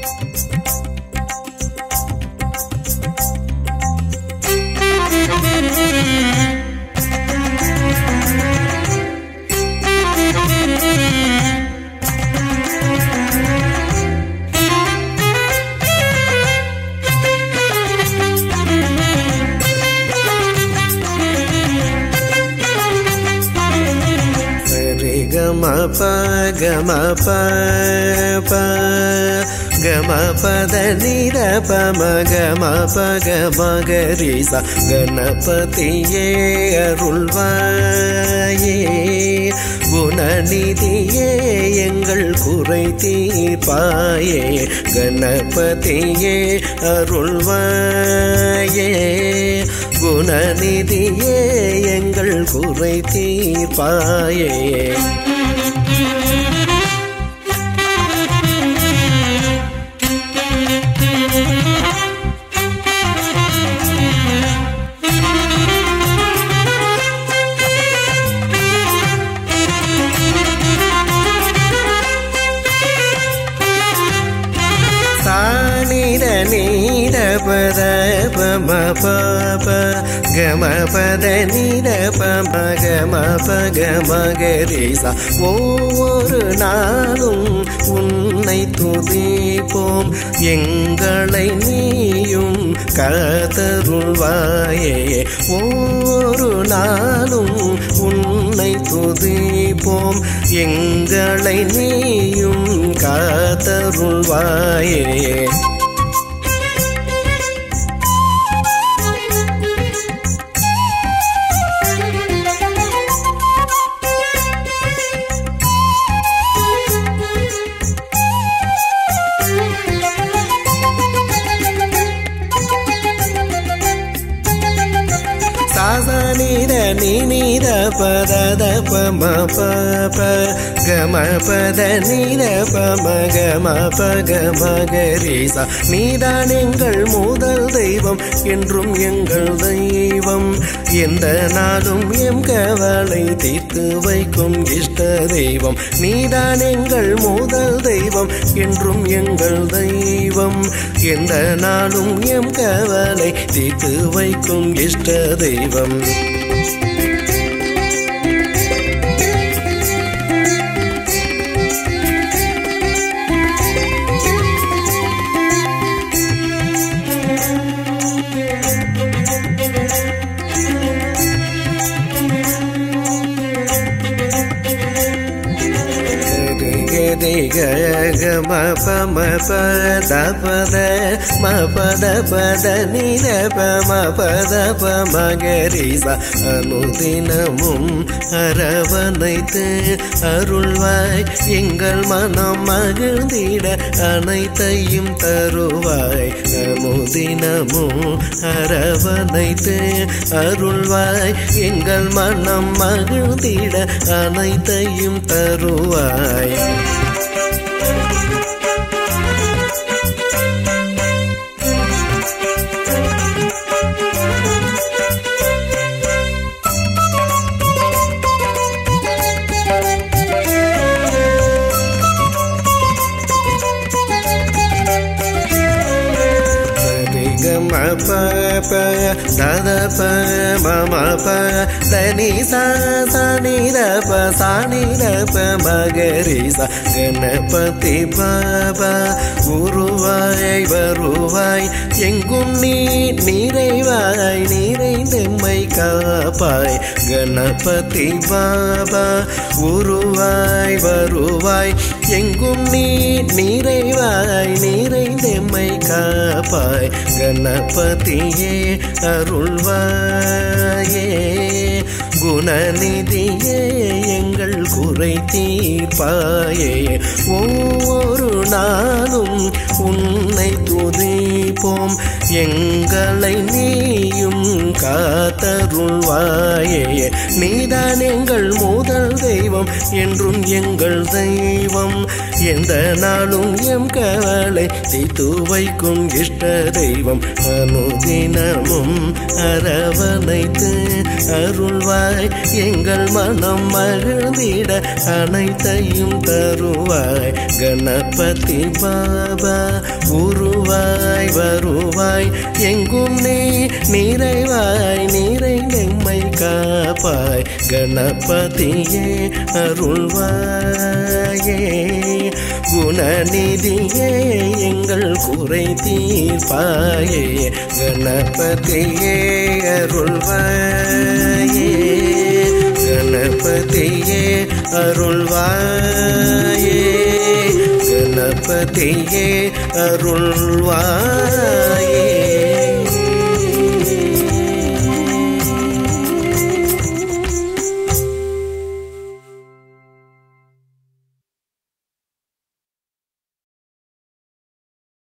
சரி கம ப கம ப ப கம பத நிர பம கம ப கம கரிசா கணபதியே அருள்வாயே குணநிதியே எங்கள் குறை தீர்ப்பாயே கணபதியே அருள்வாயே குணநிதியே எங்கள் குறை தீர்ப்பாயே சானிர நீர பத பம பப கம பத நீர பம கம ப கம கரிசா ஒவ்வொரு நாளும் உன்னை துதிப்போம் எங்களை நீயும் காத்தருள்வாயே ஒவ்வொரு நாளும் உன்னை துதிப்போம் எங்களை நீயும் காத்தருள்வாயே சாசனிர நினிர பதத பம பப கம பத நிர பம கம ப கம கரிசா நீதான் எங்கள் முதல் தெய்வம் என்றும் எங்கள் தெய்வம் எந்த நாளும் எம் கவலை தீர்த்து வைக்கும் இஷ்ட தெய்வம் நீதான் எங்கள் முதல் தெய்வம் என்றும் எங்கள் தெய்வம் எந்த நாளும் எம் கவலை தீர்த்து வைக்கும் இஷ்ட தெய்வம் கம பம பத பத ம பத பத நிர பம பத பம கரிசா அனுதினமும் அரவணைத்து அருள்வாய் எங்கள் மனம் மகிழ்ந்திட அனைத்தையும் தருவாய் அனுதினமும் அரவணைத்து அருள்வாய் எங்கள் மனம் மகிழ்ந்திட அனைத்தையும் தருவாய் గమ ప ప దద ప మమ ప దని సా సని ద ప సాని ద ప மகரி ச கணபதி பாபா உருவாய் வருவாய் எங்கும் நீ நிறைவாய் நிறைந்தெம்மை காப்பாய் கணபதி பாபா உருவாய் வருவாய் எங்கும் நீ நிறைவாய் நிறைந்தெம்மை காப்பாய் கணபதியே அருள்வாயே குணநிதியே எங்கள் குறை தீர்ப்பாயே ஒவ்வொரு நாளும் உன்னை துதிப்போம் எங்களை நீயும் காத்தருள்வாயே நீதான் எங்கள் முதல் தெய்வம் என்றும் எங்கள் தெய்வம் எந்த நாளும் எம் கவலை தீத்து வைக்கும் இஷ்ட தெய்வம் அனுதினமும் அரவணைத்து அருள்வாய் எங்கள் மனம் மகிழ்ந்திட அனைத்தையும் தருவாய் கணபதி பாபா உருவாய் வருவாய் எங்கும் நீ நிறைவாய் நீரை நெம்மை காப்பாய் கணபதியே அருள்வாயே குணநிதியே எங்கள் குறை தீர்ப்பாயே கணபதியே அருள்வாயே கணபதியே அருள்வாயே கணபதியே அருள்வாயே